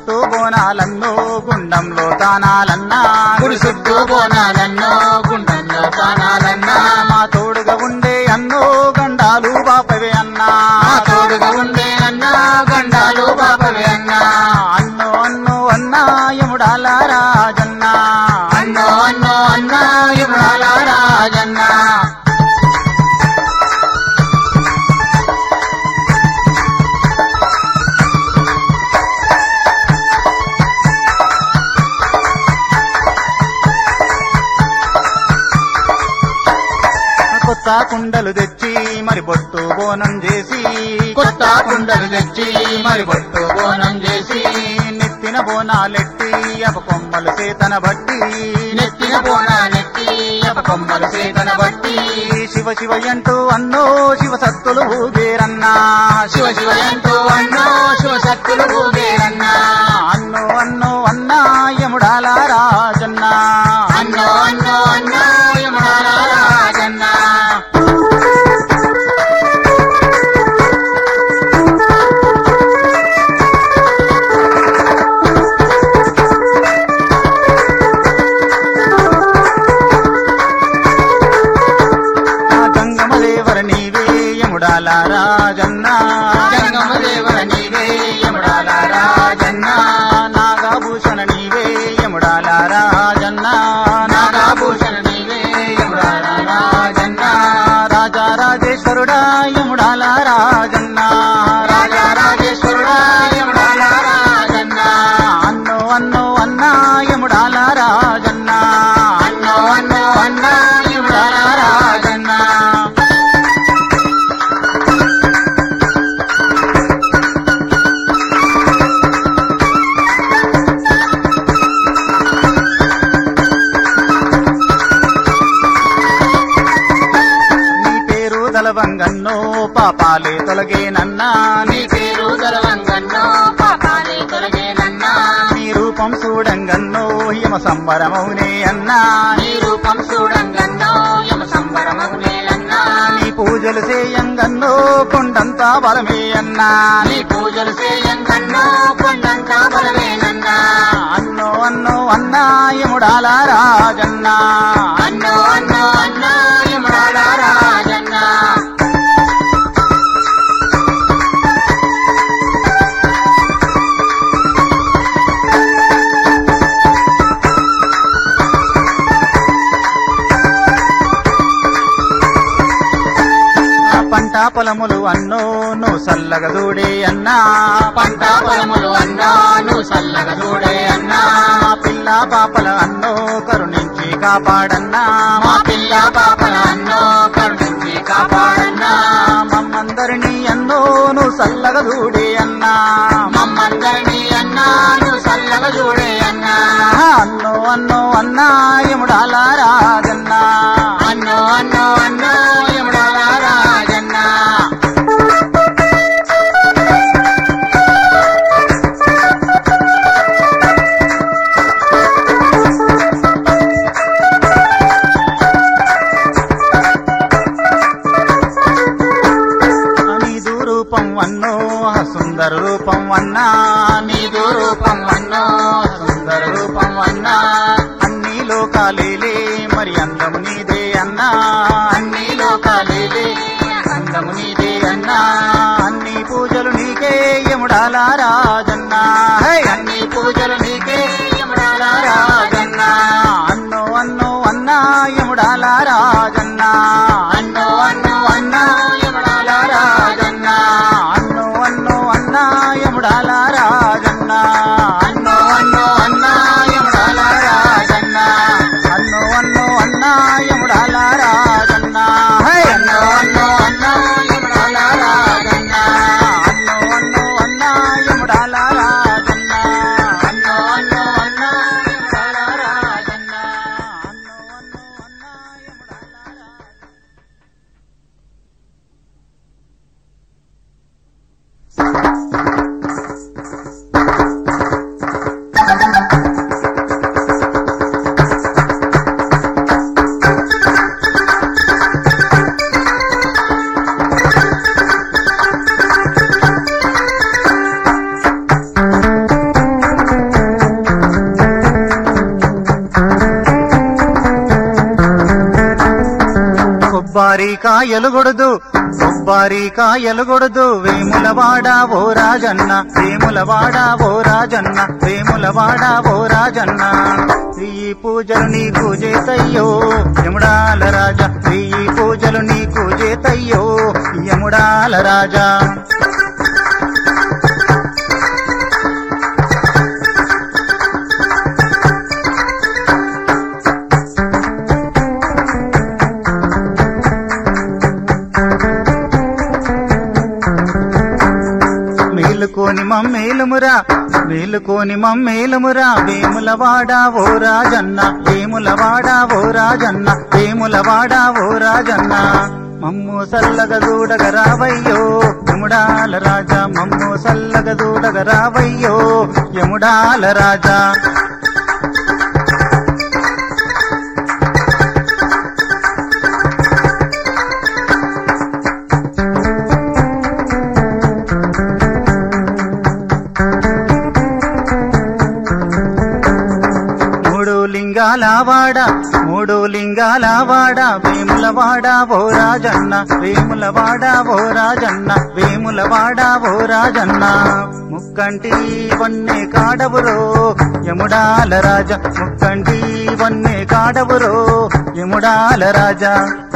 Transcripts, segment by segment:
చుట్టూ బోనాలన్నో గుండంలో తానాలన్నా గుడి చుట్టూ బోనాలన్నో గుండంలో పానాలన్నా మా తోడుగా ఉండే అన్నో గండాలు బాపవే అన్నా మా తోడుగా ఉండే అన్నా గండాలు బాపవే అన్నా అన్నో అన్నో అన్నా యముడాల రాజన్నా అన్నో అన్నో అన్నా ఇమ్రాల రాజన్నా కొత్త కుండలు తెచ్చి మరి బొట్టు బోనం చేసి కొత్త కుండలు తెచ్చి మరి బొట్టు బోనం చేసి నెత్తిన బోనాలెట్టి అప కొమ్మలు చేతన బట్టి నెత్తిన బోనాలెత్తి అప కొమ్మలు చేతన బట్టి శివ శివ అంటూ అన్నో శివ సత్తులు ఊగేరన్నా శివ శివ ఎంతో అన్నో శివ శక్తులు ఊగేరన్నా అన్నో అన్నో అన్నా యముడాల రాజన్నా అన్నో అన్నో అన్నో ఇమ్రాల రాజన్నా ఆ గంగమ్మ దేవర నీవే యముడాల రాజన్నా జంగమ దేవర నీవే ఇమ్రాల రాజన్నా నాగభూషణ నీవే యముడాల రాజన్నా నాగాభూషణ నీవే ఇమ్రాల రాజన్నా రాజా రాజేశ్వరుడా యముడాల రాజన్నా రాజా రాజేశ్వరుడా ఇమ్రాల రాజన్నా అన్నో అన్నో అన్నా యముడాల రాజన్నా అన్నో అన్నో అన్నా ఇమ్రాల రాజన్నా నీ పేరు దలవంగన్నో పాపాలే తొలగేనన్నా నీ పేరు గలవంగన్నో పాపాలే తొలగేనన్నా నీ రూపం చూడంగన్నో యమ సంబరమౌనే అన్నా నీ రూపం చూడంగన్నో యమ సంబరమగులేలన్నా నీ పూజలు చేయంగన్నో కొండంతా బలమే అన్నా నీ పూజలు చేయంగన్నో కొండంత బలమేనన్నా అన్నో అన్నో అన్నా యముడాల రాజన్నా అన్నో అన్నో అన్నో యమరాల రాజన్నా ఆ పంట పొలములు అన్నో నువ్వు సల్లగా దూడే అన్నా పంట పొలములు అన్నా నువ్వు చల్లగా చూడే అన్నా మా పిల్ల పాపల అన్నో కరుణించి కాపాడన్నా మా పిల్ల పాపల అన్నో కరుణించి కాపాడన్నా మమ్మందరినీ అన్నో నువ్వు సల్లగా దూడే అన్నా మమ్మందరినీ అన్నా నువ్వు చల్లగా చూడే అన్నా అన్నో అన్నో అన్నా యముడాల రాజన్నా అన్నో అన్నో అన్నో యముడాల రాజన్నా నీదు రూపం అన్నో సుందర రూపం అన్నా నీదు రూపం అన్నో సుందర రూపం అన్నా అన్ని లోకాలేలే మరి అందం నీదే కొబ్బారి కాయలు గొడదు కొబ్బారి కాయలు గొడదు వేములవాడ ఓ రాజన్న వేములవాడ ఓ రాజన్న వేములవాడ ఓ రాజన్న ఈ పూజలు నీకు చేతయ్యో యముడాల రాజా ఈ పూజలు నీకు చేతయ్యో యముడాల రాజా మేలుకోని మమ్మేలుమురా మేలుకోని మమ్మేలుమురా వేములవాడ ఓ రాజన్న వేములవాడ ఓ రాజన్న వేములవాడ ఓ రాజన్న మమ్ము సల్లగ దూడగ రావయ్యో యముడాల రాజా మమ్ము సల్లగ దూడగ రావయ్యో యముడాల రాజా మూడు లింగాల వాడ మూడు లింగాల వాడ వేములవాడ ఓ రాజన్న వేములవాడ ఓ రాజన్న వేములవాడ ఓ రాజన్న ముక్కంటి వన్నే కాడవురో యముడాల రాజ ముక్కంటి వన్నే కాడవురో యముడాల రాజా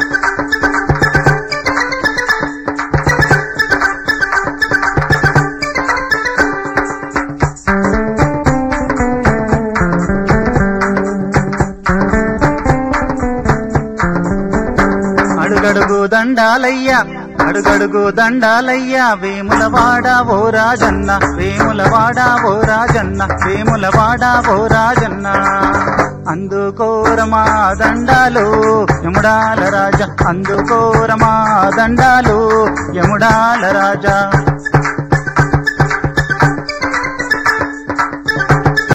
అడుగడుగు దండాలయ్యా అడుగడుగు దండాలయ్యా వేములవాడ ఓ రాజన్న వేములవాడ ఓ రాజన్న వేములవాడ ఓ రాజన్న అందుకోరమా దండాలు యముడాల రాజా అందుకోరమా దండాలు యముడాల రాజా